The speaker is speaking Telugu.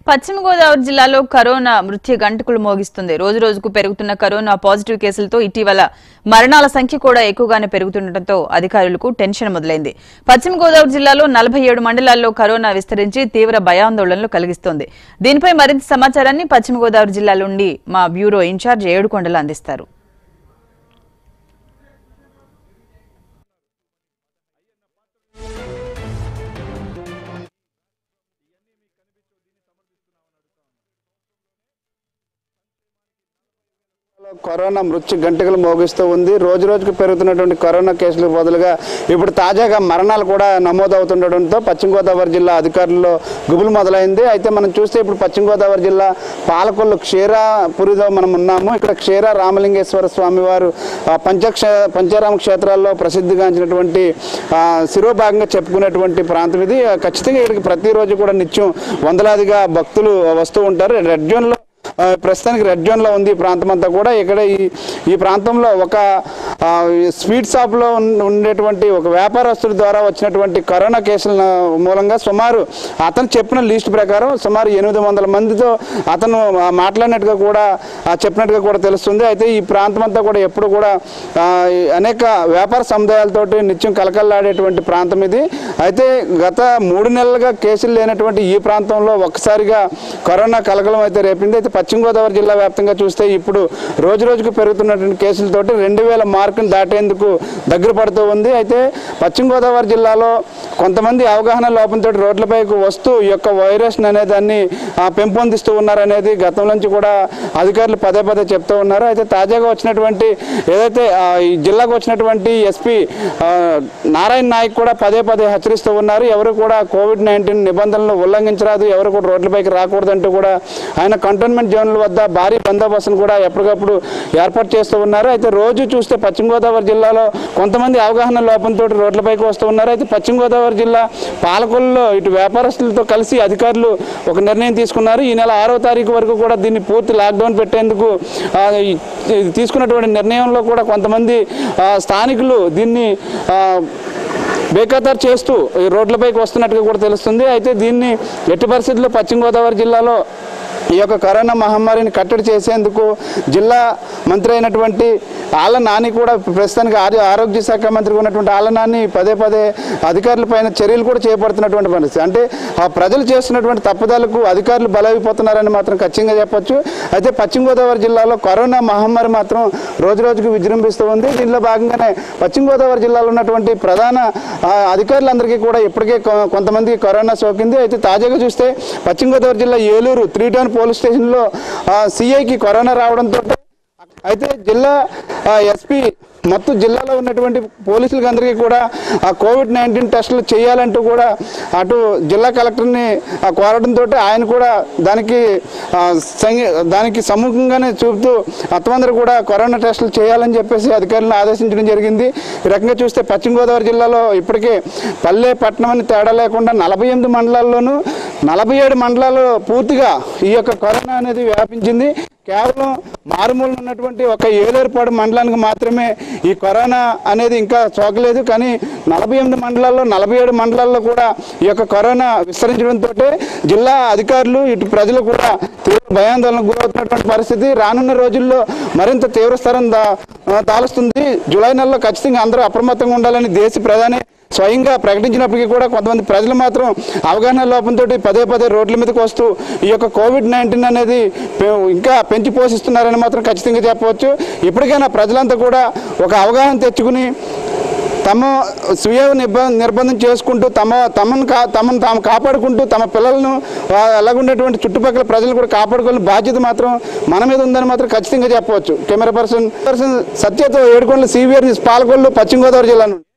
పశ్చిమ గోదావరి జిల్లాలో కరోనా మృత్యు గంటకులు మోగిస్తుంది రోజు రోజుకు పెరుగుతున్న కరోనా పాజిటివ్ కేసులతో ఇటీవల మరణాల సంఖ్య కూడా ఎక్కువగానే పెరుగుతుండటంతో అధికారులకు టెన్షన్ మొదలైంది పశ్చిమ గోదావరి జిల్లాలో నలభై ఏడు మండలాల్లో కరోనా విస్తరించి తీవ్ర భయాందోళనలు కలిగిస్తోంది దీనిపై మరింత సమాచారాన్ని పశ్చిమ గోదావరి జిల్లా నుండి మా బ్యూరో ఇన్ఛార్జ్ ఏడుకొండలు అందిస్తారు కరోనా మృత్యు గంటలు మోగిస్తూ ఉంది రోజు రోజుకు పెరుగుతున్నటువంటి కరోనా కేసులకు బదులుగా ఇప్పుడు తాజాగా మరణాలు కూడా నమోదవుతుండటంతో పశ్చిమ గోదావరి జిల్లా అధికారుల్లో గుబులు మొదలైంది అయితే మనం చూస్తే ఇప్పుడు పశ్చిమ గోదావరి జిల్లా పాలకొల్లు క్షీరాపురిలో మనం ఉన్నాము ఇక్కడ క్షీర రామలింగేశ్వర స్వామి వారు ఆ, పంచక్ష పంచారామ క్షేత్రాల్లో ప్రసిద్ధిగాంచినటువంటి ఆ, శిరోభాగంగా చెప్పుకునేటువంటి ప్రాంతం ఇది ఆ, ఖచ్చితంగా ఇక్కడికి ప్రతిరోజు కూడా నిత్యం వందలాదిగా భక్తులు వస్తూ ఉంటారు రెడ్ జోన్లో ఆ, ప్రస్తుతానికి రెడ్ జోన్లో ఉంది ఈ ప్రాంతం అంతా కూడా ఇక్కడ ఈ ఈ ప్రాంతంలో ఒక ఆ, ఈ స్వీట్ షాప్లో ఉన్- ఉండేటువంటి ఒక వ్యాపారస్తుడి ద్వారా వచ్చినటువంటి కరోనా కేసుల మూలంగా సుమారు అతను చెప్పిన లిస్ట్ ప్రకారం సుమారు ఎనిమిది వందల మందితో అతను ఆ, మాట్లాడినట్టుగా కూడా ఆ, చెప్పినట్టుగా కూడా తెలుస్తుంది అయితే ఈ ప్రాంతం అంతా కూడా ఎప్పుడు కూడా ఆ, ఈ అనేక వ్యాపార సముదాయాలతోటి నిత్యం కలకల్లాడేటువంటి ప్రాంతం ఇది అయితే గత మూడు నెలలుగా కేసులు లేనటువంటి ఈ ప్రాంతంలో ఒక్కసారిగా కరోనా కలకలం అయితే రేపింది అయితే పశ్చిమ గోదావరి జిల్లా వ్యాప్తంగా చూస్తే ఇప్పుడు రోజు రోజుకు పెరుగుతున్నటువంటి కేసులతోటి రెండు వేల మార్కును దాటేందుకు దగ్గర పడుతూ ఉంది అయితే పశ్చిమ గోదావరి జిల్లాలో కొంతమంది అవగాహన లోపంతో రోడ్లపైకి వస్తూ ఈ యొక్క వైరస్ అనే దాన్ని ఆ, పెంపొందిస్తూ ఉన్నారనేది గతం నుంచి కూడా అధికారులు పదే పదే చెప్తూ ఉన్నారు అయితే తాజాగా వచ్చినటువంటి ఏదైతే ఆ, ఈ జిల్లాకు వచ్చినటువంటి ఎస్పీ నారాయణ నాయక్ కూడా పదే పదే హెచ్చరిస్తూ ఉన్నారు ఎవరు కూడా కోవిడ్ నైన్టీన్ నిబంధనలు ఉల్లంఘించరాదు ఎవరు కూడా రోడ్లపైకి రాకూడదంటూ కూడా ఆయన కంటోన్మెంట్ జోన్ల వద్ద భారీ బందోబస్తును కూడా ఎప్పటికప్పుడు ఏర్పాటు చేస్తూ ఉన్నారు అయితే రోజు చూస్తే పశ్చిమ గోదావరి జిల్లాలో కొంతమంది అవగాహన లోపంతో రోడ్లపైకి వస్తూ ఉన్నారు అయితే పశ్చిమ గోదావరి జిల్లా పాలకొల్లులో ఇటు వ్యాపారస్తులతో కలిసి అధికారులు ఒక నిర్ణయం తీసుకున్నారు ఈ నెల ఆరో తారీఖు వరకు కూడా దీన్ని పూర్తి లాక్డౌన్ పెట్టేందుకు ఆ, ఈ- ఈ తీసుకున్నటువంటి నిర్ణయంలో కూడా కొంతమంది ఆ, స్థానికులు దీన్ని ఆ, బేఖాతరు చేస్తూ ఈ రోడ్లపైకి వస్తున్నట్టుగా కూడా తెలుస్తుంది అయితే దీన్ని ఎట్టి పరిస్థితుల్లో పశ్చిమ గోదావరి జిల్లాలో ఈ యొక్క కరోనా మహమ్మారిని కట్టడి చేసేందుకు జిల్లా మంత్రి అయినటువంటి ఆళ్ళ నాని కూడా ప్రస్తుతానికి ఆరో- ఆరోగ్య శాఖ మంత్రి ఉన్నటువంటి ఆళ్ళ నాని పదే పదే అధికారులపైన చర్యలు కూడా చేపడుతున్నటువంటి పరిస్థితి అంటే ఆ ప్రజలు చేస్తున్నటువంటి తప్పుదలకు అధికారులు బలైపోతున్నారని మాత్రం ఖచ్చితంగా చెప్పొచ్చు అయితే పశ్చిమ గోదావరి జిల్లాలో కరోనా మహమ్మారి మాత్రం రోజు రోజుకు విజృంభిస్తూ ఉంది దీనిలో భాగంగానే పశ్చిమ గోదావరి జిల్లాలో ఉన్నటువంటి ప్రధాన ఆ, అధికారులందరికీ కూడా ఇప్పటికే కొ- కొంతమంది కరోనా సోకింది అయితే తాజాగా చూస్తే పశ్చిమ గోదావరి జిల్లా ఏలూరు త్రీ టౌన్ పోలీస్ స్టేషన్లో సిఐకి కరోనా రావడంతో అయితే జిల్లా ఎస్పీ మొత్తం జిల్లాలో ఉన్నటువంటి పోలీసులకి అందరికీ కూడా ఆ కోవిడ్ నైన్టీన్ టెస్టులు చేయాలంటూ కూడా అటు జిల్లా కలెక్టర్ని ఆ కోరడంతో ఆయన కూడా దానికి ఆ, సంగి- దానికి సమ్ముఖంగానే చూపుతూ మొత్తమందరూ కూడా కరోనా టెస్టులు చేయాలని చెప్పేసి అధికారులను ఆదేశించడం జరిగింది ఈ రకంగా చూస్తే పశ్చిమ గోదావరి జిల్లాలో ఇప్పటికే పల్లె పట్టణం అని తేడా లేకుండా నలభై ఎనిమిది మండలాల్లోనూ నలభై ఏడు మండలాల్లో పూర్తిగా ఈ యొక్క కరోనా అనేది వ్యాపించింది కేవలం మారుమూల ఉన్నటువంటి ఒక ఏలేరుపాడు మండలానికి మాత్రమే ఈ కరోనా అనేది ఇంకా సోకలేదు కానీ నలభై ఎనిమిది మండలాల్లో నలభై ఏడు మండలాల్లో కూడా ఈ యొక్క కరోనా విస్తరించడంతో జిల్లా అధికారులు ఇటు ప్రజలు కూడా తీవ్ర భయాందోళనకు గురవుతున్నటువంటి పరిస్థితి రానున్న రోజుల్లో మరింత తీవ్రస్థరం దా దాలుస్తుంది జూలై నెలలో ఖచ్చితంగా అందరూ అప్రమత్తంగా ఉండాలని దేశ ప్రధాని స్వయంగా ప్రకటించినప్పటికీ కూడా కొంతమంది ప్రజలు మాత్రం అవగాహన లోపంతో పదే పదే రోడ్ల మీదకి వస్తూ ఈ యొక్క కోవిడ్ నైన్టీన్ అనేది పె- ఇంకా పెంచి పోషిస్తున్నారని మాత్రం ఖచ్చితంగా చెప్పవచ్చు ఇప్పటికైనా ప్రజలంతా కూడా ఒక అవగాహన తెచ్చుకుని తమ స్వీయ నిర్బ నిర్బంధం చేసుకుంటూ తమ తమను కా తమను తాము కాపాడుకుంటూ తమ పిల్లలను ఆ, అలాగుండేటువంటి చుట్టుపక్కల ప్రజలు కూడా కాపాడుకోవాలని బాధ్యత మాత్రం మన మీద ఉందని మాత్రం ఖచ్చితంగా చెప్పవచ్చు కెమెరా పర్సన్ పర్సన్ సత్యతో ఏడుకొండల సివిఆర్ న్యూస్ పాల్గొండలు పశ్చిమ గోదావరి జిల్లా నుండి